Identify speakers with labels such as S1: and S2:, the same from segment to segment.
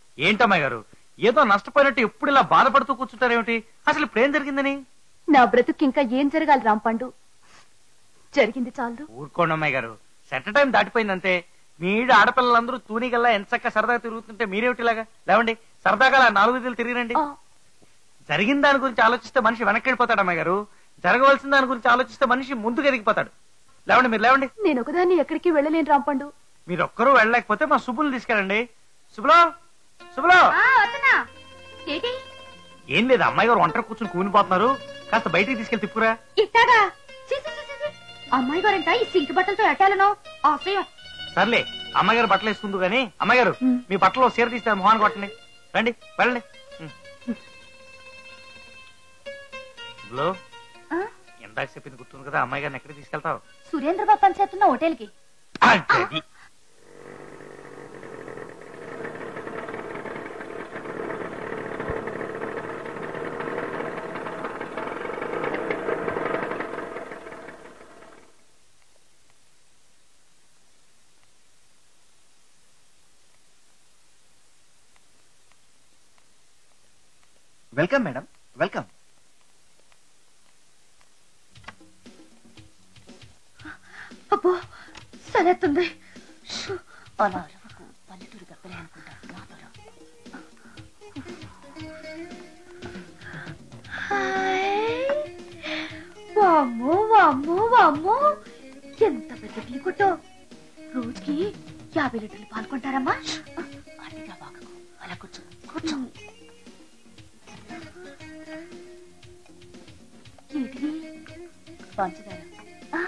S1: ఏంటమ్మాయి గారు ఏదో నష్టపోయినట్టు ఎప్పుడు ఇలా బాధపడుతూ కూర్చుంటారేమిటి అసలు ఇప్పుడు ఏం జరిగిందని
S2: నా బ్రతుకు ఇంకా ఏం జరగాలి రాంపండు జరిగింది చాలు
S1: ఊరుకోండి అమ్మాయి గారు సెట్ టైం దాటిపోయిందంతే మీ ఈడ ఆడపిల్లలందరూ తూనిగల్లా ఎంచక్క సరదాగా తిరుగుతుంటే మీరేమిటి ఇలాగా లేవండి సరదాగా అలా నాలుగు వీధులు తిరిగిరండి
S2: ఆ,
S1: జరిగిన దాని గురించి ఆలోచిస్తే మనిషి వెనక్కి వెళ్ళిపోతాడు అమ్మాయి గారు జరగవలసిన దాని గురించి ఆలోచిస్తే మనిషి ముందుకు ఎదిగిపోతాడు లేవండి మీరు లేవండి
S2: నేను ఒకదాన్ని ఎక్కడికి వెళ్ళలేను రాంపండు
S1: మీరు ఒక్కరూ వెళ్ళలేకపోతే మా సుబ్బులు తీసుకెళ్ళండి శుభలో శుభలో
S2: ఏంటి
S1: ఏం లేదు అమ్మాయి గారు ఒంటరి కూర్చుని కూనిపోతున్నారు కాస్త బయటికి తీసుకెళ్లి తిప్పురా
S2: ఇట్టాగా ఛీ, ఛీ, ఛీ, ఛీ. అమ్మాయి గారంట ఈ సింకి బట్టలతో ఎట్టాలను ఆశ్రయం
S1: సర్లే అమ్మాయి గారు బట్టలు వేసుకుందు గానీ అమ్మాయి గారు
S2: ఉమ్.
S1: మీ బట్టలో సీర తీస్తారు మొహాన్ని కొట్టండి రండి వెళ్ళండి ఉమ్. శుభలో
S2: ఆ?
S1: ఇందాక చెప్పింది గుర్తుంది కదా అమ్మాయి గారిని ఎక్కడికి తీసుకెళ్తావు
S2: సురేంద్ర బాబు పనిచేస్తున్న హోటల్ కి
S1: అది.
S3: వెల్కమ్ మేడం వెల్కమ్
S2: అబ్బో సరేస్తుంది అలా అరవకు పల్లెటూరు గబ్బలే అనుకుంటా నాతో రా. హాయ్. వామ్మో వామ్మో వామ్మో ఎంత పెద్ద టీ కొట్టో రోజుకి యాభై లీటర్లు పాల్గొంటారమ్మా అతిగా వాగకు అలా కూర్చో కూర్చో ఏంటిది పంచదార ఆ,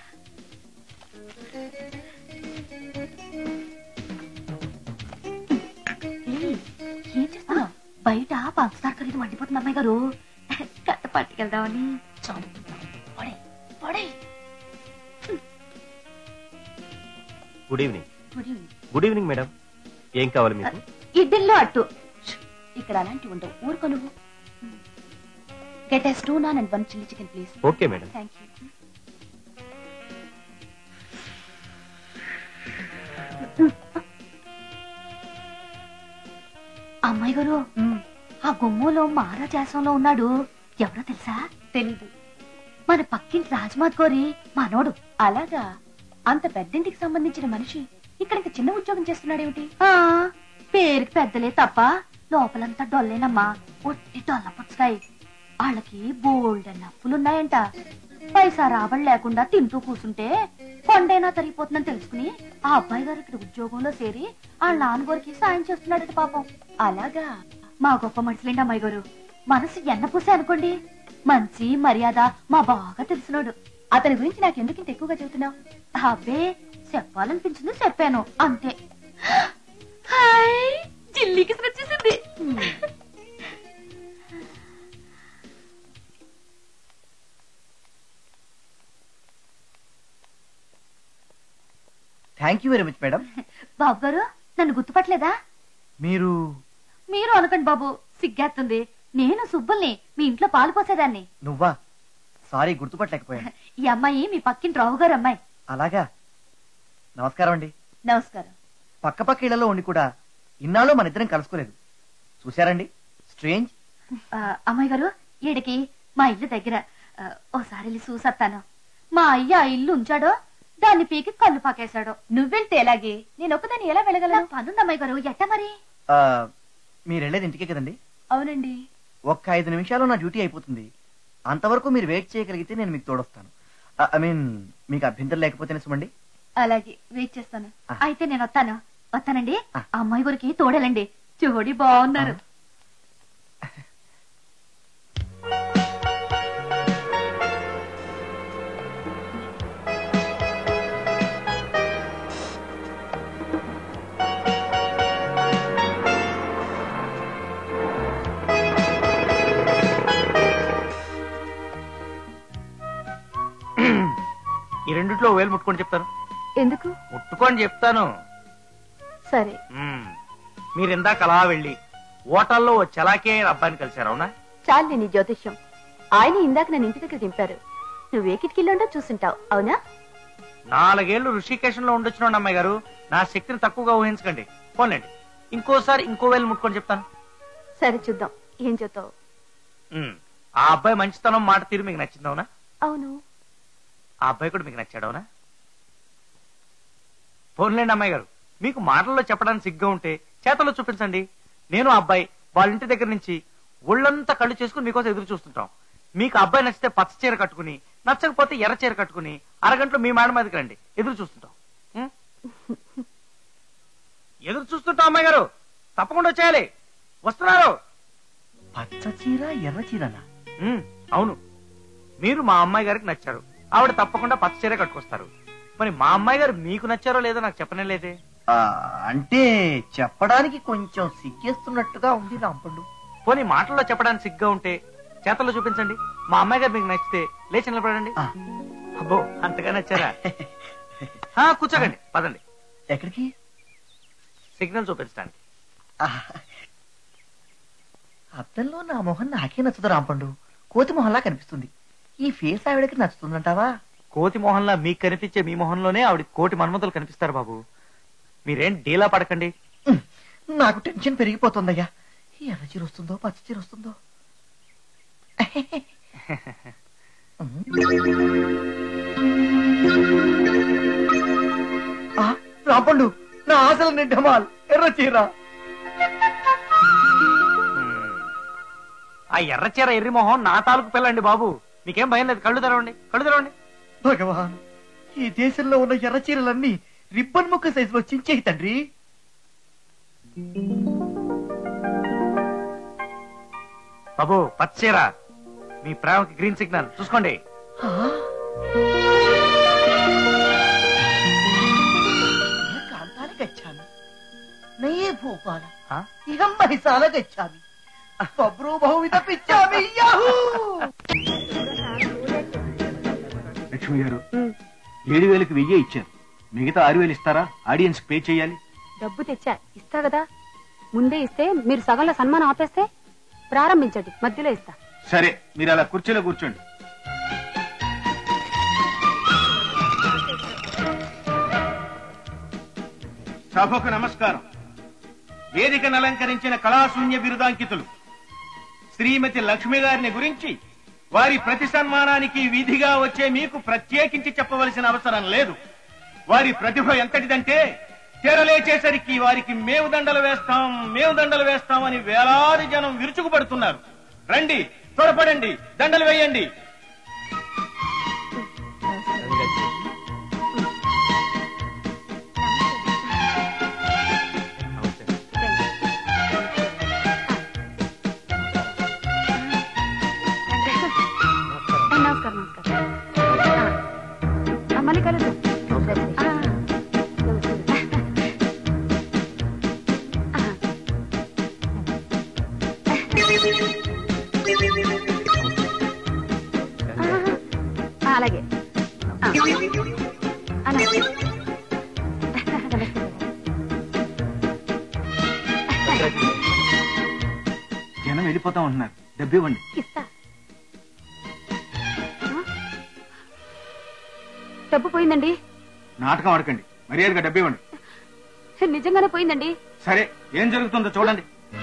S2: ఏయ్, ఏం చేస్తున్నావు బయట పంచదార ఖరీదు మండిపోతుంది అమ్మాయి గారు కట్ట పట్టుకెళ్దామని చంపుతున్నావు పడే పడే
S4: గుడ్ ఈవినింగ్
S2: పుడి.
S4: గుడ్ ఈవినింగ్ మేడం ఏం కావాలి మీకు
S2: ఇడ్డిల్లో అట్టు ష్, ఇక్కడ అలాంటి ఉండవు ఊరుకో నువ్వు get us two naan and one chilli chicken please
S4: okay madam
S2: thank you అమ్మాయి గారు ఆ గుమ్మలో మహారాజాసంలో ఉన్నాడు ఎవరో తెలుసా తెలీదు మన పక్కింటి రాజమాత్ గోరి మనోడు అలాగా అంత పెద్దింటికి సంబంధించిన మనిషి ఇక్కడ ఇంత చిన్న ఉద్యోగం చేస్తున్నాడేమిటి ఆ పేరుకి పెద్దలే తప్ప లోపలంతా డొల్లేనమ్మా ఒట్టి డొల్ల పుచ్చకాయ వాళ్ళకి బోల్డ్ అన్న అప్పులున్నాయంట పైసా రాబడి లేకుండా తింటూ కూర్చుంటే కొండైనా తరిగిపోతుందని తెలుసుకుని ఆ అబ్బాయి గారు ఇక్కడ ఉద్యోగంలో చేరి వాళ్ళ నాన్నగారికి సాయం చేస్తున్నాడట పాపం అలాగా మా గొప్ప మనుషులేండి అమ్మాయి గారు మనసు ఎన్న పూసే అనుకోండి మంచి మర్యాద మా బాగా తెలిసినోడు అతని గురించి నాకు ఎందుకు ఇంత ఎక్కువగా చెబుతున్నావు అబ్బే చెప్పాలనిపించింది చెప్పాను అంతే హాయ్ జిల్లీకి వచ్చేసింది
S3: thank you very much madam
S2: బాబు గారు నన్ను గుర్తుపట్టలేదా
S3: మీరు
S2: మీరు అనకండి బాబు సిగ్గేస్తుంది నేను సుబ్బుల్ని మీ ఇంట్లో పాలు పోసేదాన్ని
S3: నువ్వా సారీ గుర్తుపట్టలేకపోయాను
S2: ఈ అమ్మాయి మీ పక్కింటి రావు గారు అమ్మాయి
S3: అలాగా నమస్కారం అండి
S2: నమస్కారం
S3: పక్క పక్క ఇళ్లలో ఉండి కూడా ఇన్నాళ్ళు మన ఇద్దరం కలుసుకోలేదు చూశారండి స్ట్రేంజ్
S2: ఆ, అమ్మాయి గారు ఈడికి మా ఇల్లు దగ్గర ఆ, ఓసారి వెళ్ళి చూసత్తాను మా అయ్య ఆ ఇల్లు ఉంచాడో దాన్ని పీకి కళ్ళు పాకేశాడు నువ్వెళ్తే ఎలాగే నేను ఒక్కదాన్ని ఎలా వెళ్ళగలను పనుంది అమ్మాయి గారు ఎట్ట మరి
S3: మీరు వెళ్ళేది ఇంటికే కదండి
S2: అవునండి
S3: ఒక్క ఐదు నిమిషాలు నా డ్యూటీ అయిపోతుంది అంతవరకు మీరు వెయిట్ చేయగలిగితే నేను మీకు తోడొస్తాను ఐ మీన్ మీకు అభ్యంతరం లేకపోతేనే సుమండి
S2: అలాగే వెయిట్ చేస్తాను
S3: ఆ.
S2: అయితే నేను వస్తాను వస్తానండి
S3: ఆ.
S2: ఆ అమ్మాయి గారికి తోడలండి చూడి బాగున్నారు
S1: ఈ రెండిట్లో వేలు ముట్టుకొని చెప్తాను
S2: ఎందుకు
S1: ముట్టుకొని చెప్తాను
S2: సరే
S1: మ్మ్. మీరు ఇందాక అలా వెళ్ళి ఓటల్లో ఓ చలాకే అయిన అబ్బాయిని కలిశారు అవునా
S2: చాలు నీ జ్యోతిష్యం ఆయన ఇందాక నన్ను ఇంటి దగ్గర దింపారు నువ్వే కిటికీలోండో చూసుంటావు అవునా
S1: నాలుగేళ్లు ఋషికేశంలో ఉండొచ్చిన అమ్మాయి గారు నా శక్తిని తక్కువగా ఊహించకండి పోన్లేండి ఇంకోసారి ఇంకో వేలు ముట్టుకొని చెప్తాను
S2: సరే చూద్దాం ఏం చెప్తావు
S1: ఉమ్, ఆ అబ్బాయి మంచితనం మాట తీరు మీకు నచ్చిందవునా
S2: అవును
S1: ఆ అబ్బాయి కూడా మీకు నచ్చాడవునా పోన్లేండి అమ్మాయి గారు మీకు మాటల్లో చెప్పడానికి సిగ్గా ఉంటే చేతల్లో చూపించండి నేను ఆ అబ్బాయి వాళ్ళ ఇంటి దగ్గర నుంచి ఒళ్ళంతా కళ్ళు చేసుకుని మీకోసం ఎదురు చూస్తుంటాం మీకు ఆ అబ్బాయి నచ్చితే పచ్చ చీర కట్టుకుని నచ్చకపోతే ఎర్ర చీర కట్టుకుని అరగంటలో మీ మేడం మీదకి రండి ఎదురు చూస్తుంటాం ఉం? ఎదురు చూస్తుంటాం అమ్మాయి గారు తప్పకుండా వచ్చేయాలి వస్తున్నారు
S3: పచ్చ చీర ఎర్ర చీరనా
S1: ఉం, అవును మీరు మా అమ్మాయి గారికి నచ్చారు ఆవిడ తప్పకుండా పచ్చ చీర కట్టుకొస్తారు మరి మా అమ్మాయి గారు మీకు నచ్చారో లేదో నాకు చెప్పనే లేదే
S3: ఆ, అంటే చెప్పడానికి కొంచెం సిగ్గేస్తున్నట్టుగా ఉంది రాంపండు
S1: పోనీ మాటల్లో చెప్పడానికి సిగ్గా ఉంటే చేతల్లో చూపించండి మా అమ్మాయి గారు మీకు నచ్చితే లేచి నిలబడండి
S3: ఆ,
S1: అబ్బో అంతగా నచ్చారా ఆ, కూర్చోకండి పదండి
S3: ఎక్కడికి
S1: సిగ్నల్ చూపించడానికి
S3: ఆ, అద్దంలో నా మొహం నాకే నచ్చదు రాంపండు కోతి మొహంలా కనిపిస్తుంది ఈ ఫేస్ ఆవిడకి నచ్చుతుందంటావా
S1: కోతి మొహంలా మీకు కనిపించే మీ మొహంలోనే ఆవిడ కోటి మన్మతులు కనిపిస్తారు బాబు మీరేం డీలా పడకండి
S3: ఉమ్, నాకు టెన్షన్ పెరిగిపోతుందయ్యా ఎర్ర చీర వస్తుందో పచ్చ చీర వస్తుందో ఉమ్. ఆ, రాంపండు నా ఆశల నిడ్డమాల్ ఎర్ర చీర
S1: ఉమ్. ఆ ఎర్ర చీర ఎర్రి మొహం నా తాలూకు పిల్లండి బాబు మీకేం భయం లేదు కళ్ళు తెరవండి కళ్ళు తెరవండి
S3: భగవాన్ ఈ దేశంలో ఉన్న ఎర్ర చీరలన్నీ రిబ్బన్ ముక్క సైజులో చించేయి తండ్రి
S1: బాబు పచ్చ చీర మీ ప్రేమకి గ్రీన్ సిగ్నల్ చూసుకోండి
S3: ఆ? ఏ కాంతాన్ని గచ్చామి నయే భూపాల
S1: ఆ?
S3: ఇహం మహిసాల గచ్చామి బబ్రూ బహువిధ పిచ్చామి యాహూ
S5: లక్ష్మి గారు ఏడు వేలకు వెయ్యి ఇచ్చారు మిగతా ఆరు వేలు ఇస్తారా ఆడియన్స్ పే చేయాలి
S6: డబ్బు తెచ్చా ఇస్తా కదా ముందే ఇస్తే మీరు సగంలో సన్మానం ఆపేస్తే ప్రారంభించండి మధ్యలో ఇస్తా
S5: సరే మీరు అలా కుర్చీలో కూర్చోండి సభకు నమస్కారం వేదికను అలంకరించిన కళాశూన్య బిరుదాంకితులు శ్రీమతి లక్ష్మి గారిని గురించి వారి ప్రతి సన్మానానికి విధిగా వచ్చే మీకు ప్రత్యేకించి చెప్పవలసిన అవసరం లేదు వారి ప్రతిభ ఎంతటిదంటే తెరలేచేసరికి వారికి మేము దండలు వేస్తాం మేము దండలు వేస్తాం అని వేలాది జనం విరుచుకుపడుతున్నారు రండి త్వరపడండి దండలు వేయండి
S6: ఆ, నమస్కారం నమస్కారం ఆ, ఆ, మళ్ళీ కలుద్దాం ఆ, ఆ, అలాగే ఆ. ఆ, నమస్తే.
S5: జనం వెళ్ళిపోతా ఉంటున్నారు డబ్బు ఇవ్వండి
S6: ఇస్తా ఆ? డబ్బు పోయిందండి
S5: నాటకం ఆడకండి మర్యాదగా డబ్బు ఇవ్వండి
S6: నిజంగానే పోయిందండి
S5: సరే ఏం జరుగుతుందో చూడండి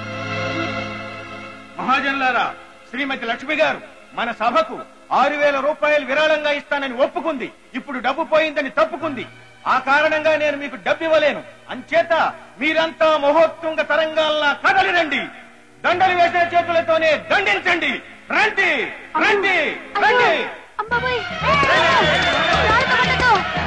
S5: మహాజనులారా శ్రీమతి లక్ష్మి గారు మన సభకు ఆరు వేల రూపాయలు విరాళంగా ఇస్తానని ఒప్పుకుంది ఇప్పుడు డబ్బు పోయిందని తప్పుకుంది ఆ కారణంగా నేను మీకు డబ్బు ఇవ్వలేను అంచేత మీరంతా మహోత్తుంగ తరంగాల్లా కదలి రండి దండలు వేసే చేతులతోనే దండించండి రండి రండి రండి
S6: అమ్మాబాయ్